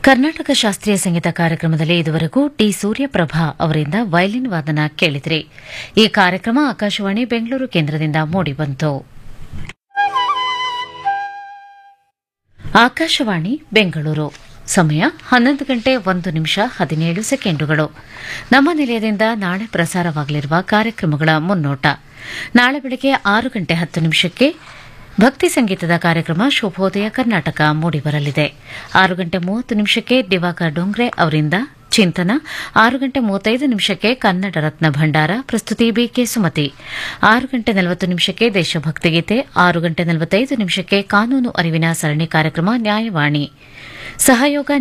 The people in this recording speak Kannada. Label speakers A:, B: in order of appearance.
A: ಕರ್ನಾಟಕ ಶಾಸ್ತ್ರೀಯ ಸಂಗೀತ ಕಾರ್ಯಕ್ರಮದಲ್ಲಿ ಇದುವರೆಗೂ ಟಿ ಸೂರ್ಯಪ್ರಭಾ ಅವರಿಂದ ವಯಲಿನ್ ವಾದನ ಕೇಳಿದ್ರಿ ಈ ಕಾರ್ಯಕ್ರಮ ಆಕಾಶವಾಣಿ ಬೆಂಗಳೂರು ಕೇಂದ್ರದಿಂದ ಮೂಡಿಬಂತು ಆಕಾಶವಾಣಿ ಬೆಂಗಳೂರು ಸಮಯ ಹನ್ನೊಂದು ಗಂಟೆ ಒಂದು ನಿಮಿಷ ಹದಿನೇಳು ಸೆಕೆಂಡುಗಳು ನಮ್ಮ ನಿಲಯದಿಂದ ನಾಳೆ ಪ್ರಸಾರವಾಗಲಿರುವ ಕಾರ್ಯಕ್ರಮಗಳ ಮುನ್ನೋಟ ನಾಳೆ ಬೆಳಗ್ಗೆ ಆರು ಗಂಟೆ ಹತ್ತು ನಿಮಿಷಕ್ಕೆ ಭಕ್ತಿ ಸಂಗೀತದ ಕಾರ್ಯಕ್ರಮ ಶುಭೋದಯ ಕರ್ನಾಟಕ ಮೂಡಿಬರಲಿದೆ ಆರು ಗಂಟೆ ಮೂವತ್ತು ನಿಮಿಷಕ್ಕೆ ದಿವಾಕರ್ ಡೋಂಗ್ರೆ ಅವರಿಂದ ಚಿಂತನ ಆರು ಗಂಟೆ ಮೂವತ್ತೈದು ನಿಮಿಷಕ್ಕೆ ಕನ್ನಡ ರತ್ನ ಭಂಡಾರ ಪ್ರಸ್ತುತಿ ಬಿಕೆ ಸುಮತಿ ಆರು ಗಂಟೆ ನಲವತ್ತು ನಿಮಿಷಕ್ಕೆ ದೇಶಭಕ್ತಿ ಗೀತೆ ಆರು ಗಂಟೆ ನಲವತ್ತೈದು ನಿಮಿಷಕ್ಕೆ ಕಾನೂನು ಅರಿವಿನ ಸರಣಿ ಕಾರ್ಯಕ್ರಮ ನ್ಯಾಯವಾಣಿ ಸಹಯೋಗ